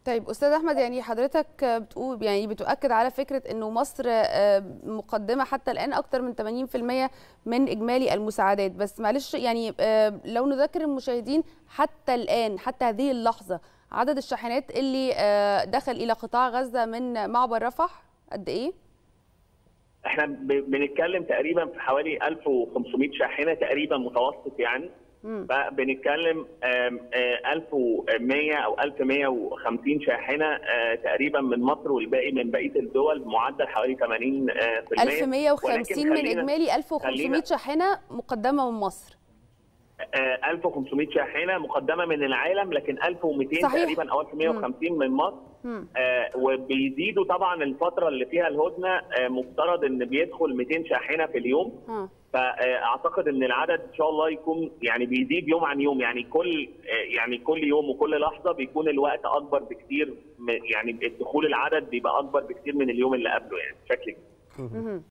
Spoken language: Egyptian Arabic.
طيب استاذ احمد يعني حضرتك بتقول يعني بتؤكد على فكره انه مصر مقدمه حتى الان اكثر من 80% من اجمالي المساعدات بس معلش يعني لو نذكر المشاهدين حتى الان حتى هذه اللحظه عدد الشاحنات اللي دخل الى قطاع غزه من معبر رفح قد ايه؟ احنا بنتكلم تقريبا في حوالي 1500 شاحنه تقريبا متوسط يعني فبنتكلم 1100 او 1150 شاحنه تقريبا من مصر والباقي من بقيه الدول معدل حوالي 80% 1150 من اجمالي 1500 شاحنه مقدمه من مصر 1500 شاحنه مقدمه من العالم لكن 1200 صحيح. تقريبا او 1150 من مصر آه وبيزيدوا طبعا الفتره اللي فيها الهدنه آه مفترض ان بيدخل 200 شاحنه في اليوم م. فاعتقد ان العدد ان شاء الله يكون يعني بيزيد يوم عن يوم يعني كل يعني كل يوم وكل لحظه بيكون الوقت اكبر بكتير يعني الدخول العدد بيبقى اكبر بكتير من اليوم اللي قبله يعني بشكل كبير